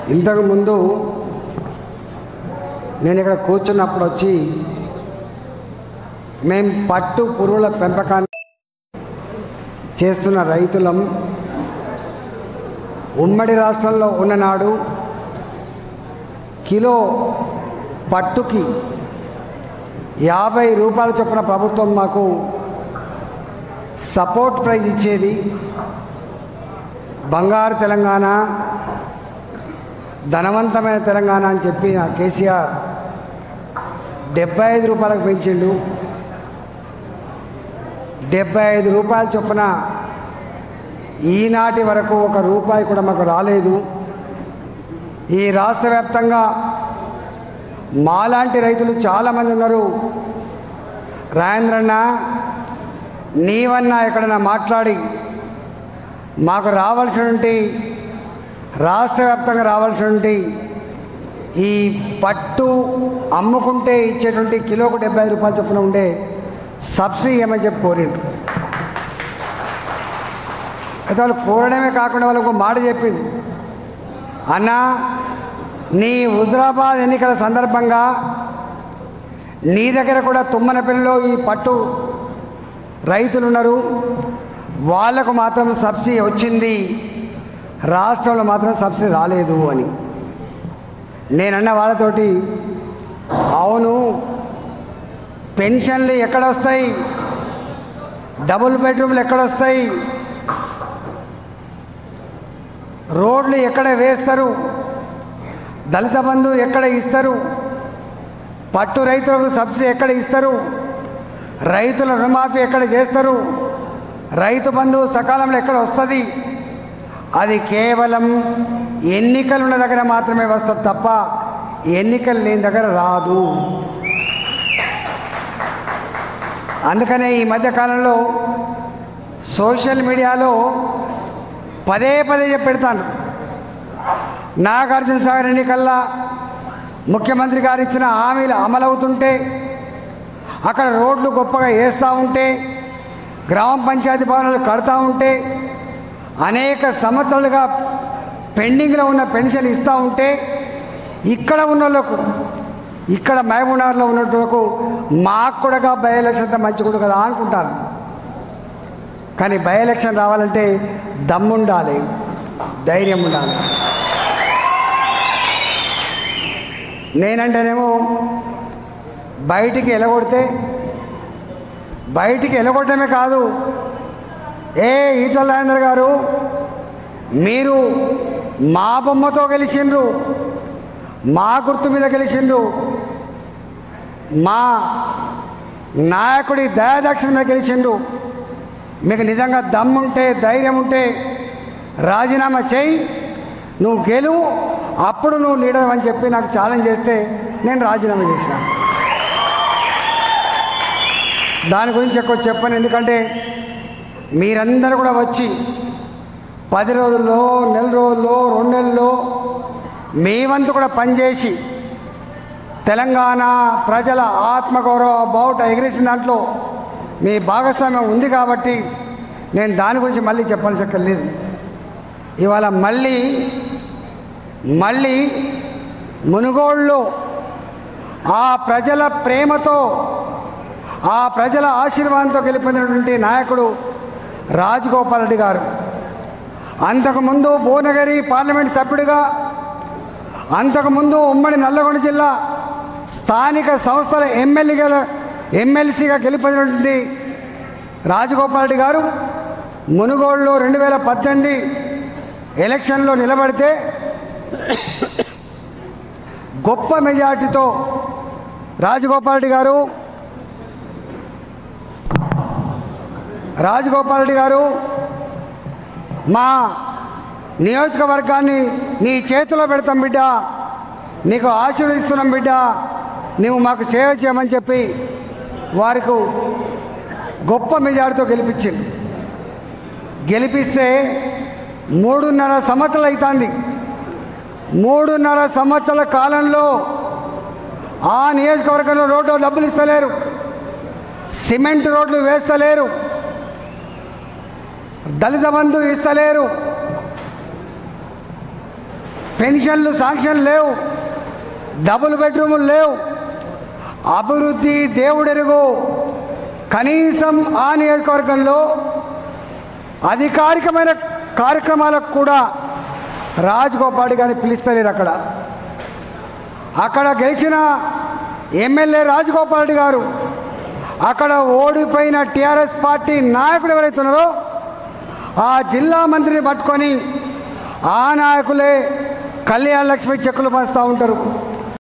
ఇంతకు ముందు నేను ఇక్కడ కూర్చున్నప్పుడు వచ్చి మేం పట్టు పురుగుల పెంపకాన్ని చేస్తున్న రైతులం ఉమ్మడి రాష్ట్రంలో ఉన్ననాడు కిలో పట్టుకి యాభై రూపాయల చొప్పున ప్రభుత్వం మాకు సపోర్ట్ ప్రైజ్ ఇచ్చేది బంగారు తెలంగాణ ధనవంతమైన తెలంగాణ అని చెప్పి నా కేసీఆర్ డెబ్బై ఐదు రూపాయలకు పెంచిండు డెబ్బై ఐదు రూపాయల చొప్పున ఈనాటి వరకు ఒక రూపాయి కూడా మాకు రాలేదు ఈ రాష్ట్ర వ్యాప్తంగా మాలాంటి రైతులు చాలామంది ఉన్నారు రాజేంద్రన్న నీవన్నా ఎక్కడన్నా మాట్లాడి మాకు రావాల్సినటువంటి రాష్ట్ర వ్యాప్తంగా రావాల్సినటువంటి ఈ పట్టు అమ్ముకుంటే ఇచ్చేటువంటి కిలోకు డెబ్బై ఐదు రూపాయలు చొప్పున ఉండే సబ్సిడీ ఏమని చెప్పి కోరిండు అయితే వాళ్ళు కోరడమే కాకుండా వాళ్ళకు ఒక మాట చెప్పింది అన్నా నీ హుజరాబాద్ ఎన్నికల సందర్భంగా నీ దగ్గర కూడా తుమ్మనపల్లిలో ఈ పట్టు రైతులు ఉన్నారు వాళ్లకు మాత్రం సబ్సిడీ వచ్చింది రాష్ట్రంలో మాత్రం సబ్సిడీ రాలేదు అని నేనన్న వాళ్ళతోటి అవును పెన్షన్లు ఎక్కడ వస్తాయి డబుల్ బెడ్రూమ్లు ఎక్కడ వస్తాయి రోడ్లు ఎక్కడ వేస్తారు దళిత బంధు ఎక్కడ ఇస్తారు పట్టు రైతులకు సబ్సిడీ ఎక్కడ ఇస్తారు రైతుల రుణమాఫీ ఎక్కడ చేస్తారు రైతు బంధు సకాలంలో ఎక్కడ వస్తుంది అది కేవలం ఎన్నికలు ఉన్న దగ్గర మాత్రమే వస్తుంది తప్ప ఎన్నికలు లేని దగ్గర రాదు అందుకనే ఈ మధ్య కాలంలో సోషల్ మీడియాలో పదే పదే చెప్పి పెడతాను నాగార్జున సాగర్ ఎన్నికల్లా ముఖ్యమంత్రి గారు ఇచ్చిన హామీలు అమలవుతుంటే అక్కడ రోడ్లు గొప్పగా వేస్తూ ఉంటే గ్రామ పంచాయతీ భవనాలు కడతా ఉంటే అనేక సంవత్సరాలుగా పెండింగ్లో ఉన్న పెన్షన్ ఇస్తూ ఉంటే ఇక్కడ ఉన్న వాళ్ళకు ఇక్కడ మహబూబ్నగర్లో ఉన్నట్టుకు మాకు కూడా బై ఎలక్షన్ మంచి కూడా కదా అనుకుంటారు కానీ బై ఎలక్షన్ రావాలంటే దమ్ముండాలి ధైర్యం ఉండాలి నేనంటేనేమో బయటికి ఎలగొడితే బయటికి ఎలగొట్టడమే కాదు ఏ ఈటల రాజేంద్ర గారు మీరు మా బొమ్మతో గెలిచిండ్రు మా గుర్తు మీద గెలిచిండ్రు మా నాయకుడి దయాదక్షిణ మీద గెలిచిండు మీకు నిజంగా దమ్ముంటే ధైర్యం ఉంటే రాజీనామా చేయి నువ్వు గెలువు అప్పుడు నువ్వు లీడర్ అని చెప్పి నాకు ఛాలెంజ్ చేస్తే నేను రాజీనామా చేసిన దాని గురించి ఎక్కువ చెప్పను ఎందుకంటే మీరందరూ కూడా వచ్చి పది రోజుల్లో నెల రోజుల్లో రెండు నెలల్లో మీ వంతు కూడా పనిచేసి తెలంగాణ ప్రజల ఆత్మగౌరవ బావుట ఎగిరేసిన దాంట్లో మీ భాగస్వామ్యం ఉంది కాబట్టి నేను దాని గురించి మళ్ళీ చెప్పాల్సి లేదు ఇవాళ మళ్ళీ మళ్ళీ మునుగోడులో ఆ ప్రజల ప్రేమతో ఆ ప్రజల ఆశీర్వాదంతో గెలిపినటువంటి నాయకుడు రాజగోపాల్ రెడ్డి గారు అంతకుముందు భువనగిరి పార్లమెంట్ సభ్యుడిగా అంతకుముందు ఉమ్మడి నల్లగొండ జిల్లా స్థానిక సంస్థల ఎమ్మెల్యేగా ఎమ్మెల్సీగా గెలిపినటువంటి రాజగోపాల్ రెడ్డి గారు మునుగోడులో రెండు వేల పద్దెనిమిది ఎలక్షన్లో నిలబడితే గొప్ప మెజార్టీతో రాజగోపాల్ రెడ్డి గారు రాజగోపాల్ రెడ్డి గారు మా నియోజకవర్గాన్ని నీ చేతిలో పెడతాం బిడ్డ నీకు ఆశీర్వదిస్తున్నాం బిడ్డ నువ్వు మాకు సేవ చేయమని చెప్పి వారికి గొప్ప మెజార్టీతో గెలిపించింది గెలిపిస్తే మూడున్నర సంవత్సరాలు అవుతుంది మూడున్నర సంవత్సరాల కాలంలో ఆ నియోజకవర్గంలో రోడ్డు డబ్బులు ఇస్తలేరు సిమెంట్ రోడ్లు వేస్తలేరు దళిత బంధు ఇస్తలేరు పెన్షన్లు శాంక్షన్ లేవు డబుల్ బెడ్రూములు లేవు అభివృద్ధి దేవుడెరుగు కనీసం ఆ నియోజకవర్గంలో అధికారికమైన కార్యక్రమాలకు కూడా రాజగోపాల్ గారిని పిలుస్తలేరు అక్కడ అక్కడ గెలిచిన ఎమ్మెల్యే రాజగోపాల్ రెడ్డి గారు అక్కడ ఓడిపోయిన టీఆర్ఎస్ పార్టీ నాయకుడు ఎవరైతే ఉన్నారో ఆ జిల్లా మంత్రిని పట్టుకొని ఆ నాయకులే కళ్యాణ లక్ష్మి చెక్కులు పంచుతూ ఉంటారు